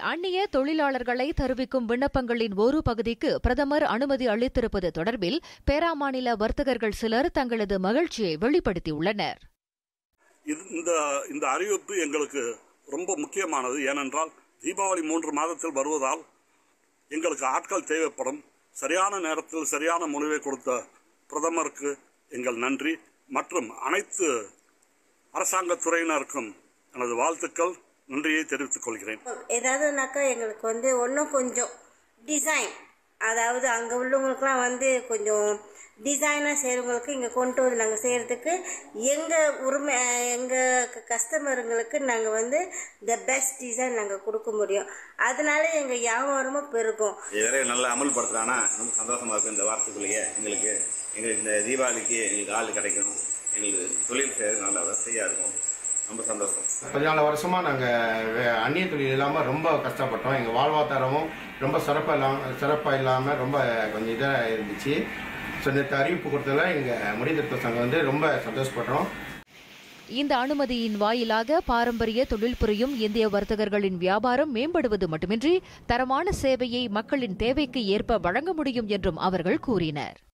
அந்நிய தொழிலாளர்களை தருவிக்கும் விண்ணப்பங்களின் ஒரு பகுதிக்கு பிரதமர் அனுமதி அளித்திருப்பது தொடர்பில் பேராமாநில வர்த்தகர்கள் சிலர் தங்களது மகிழ்ச்சியை வெளிப்படுத்தியுள்ளனர் இது இந்த இந்த அறிவிப்பு எங்களுக்கு ரொம்ப முக்கியமானது ஏனென்றால் தீபாவளி மூன்று மாதத்தில் வருவதால் எங்களுக்கு ஆட்கள் தேவைப்படும் சரியான நேரத்தில் சரியான முடிவை கொடுத்த பிரதமருக்கு எங்கள் நன்றி மற்றும் அனைத்து அரசாங்கத் துறையினருக்கும் எனது வாழ்த்துக்கள் நன்றியை தெரிவித்துக் கொள்கிறேன் ஏதாவதுனாக்கா எங்களுக்கு வந்து இன்னும் கொஞ்சம் டிசைன் அதாவது அங்கே உள்ளவங்களுக்குலாம் வந்து கொஞ்சம் டிசைனாக செய்கிறவங்களுக்கு இங்கே கொண்டு வந்து நாங்கள் செய்கிறதுக்கு எங்கள் உரிமை எங்கள் கஸ்டமருங்களுக்கு நாங்கள் வந்து த பெஸ்ட் டிசைன் நாங்கள் கொடுக்க முடியும் அதனால எங்கள் வியாபாரமும் பெருகும் இதுவரை நல்லா அமல்படுத்துறானா ரொம்ப சந்தோஷமா இருக்கு இந்த வாரத்துக்குள்ளேயே எங்களுக்கு எங்களுக்கு இந்த தீபாவளிக்கு எங்களுக்கு ஆள் கிடைக்கும் எங்களுக்கு தொழில் செய்யறது நல்ல வசதியா இருக்கும் ரொம்ப சந்தோஷம் பதினாலு வருஷமா நாங்க வே- அந்நிய தொழில் இல்லாம ரொம்ப கஷ்டப்பட்டோம் எங்க வாழ்வாதாரமும் ரொம்ப சிறப்பா இல்லாம சிறப்பா இல்லாம ரொம்ப கொஞ்சம் இதா இருந்துச்சு ஸோ நேற்று அறிவிப்பு கொடுத்ததுல எங்க முடிதிருத்த சங்கம் வந்து ரொம்ப சந்தோஷப்படுறோம் இந்த அனுமதியின் வாயிலாக பாரம்பரிய தொழில் புரியும் இந்திய வர்த்தகர்களின் வியாபாரம் மேம்படுவது மட்டுமின்றி தரமான சேவையை மக்களின் தேவைக்கு ஏற்ப வழங்க முடியும் என்றும் அவர்கள் கூறினர்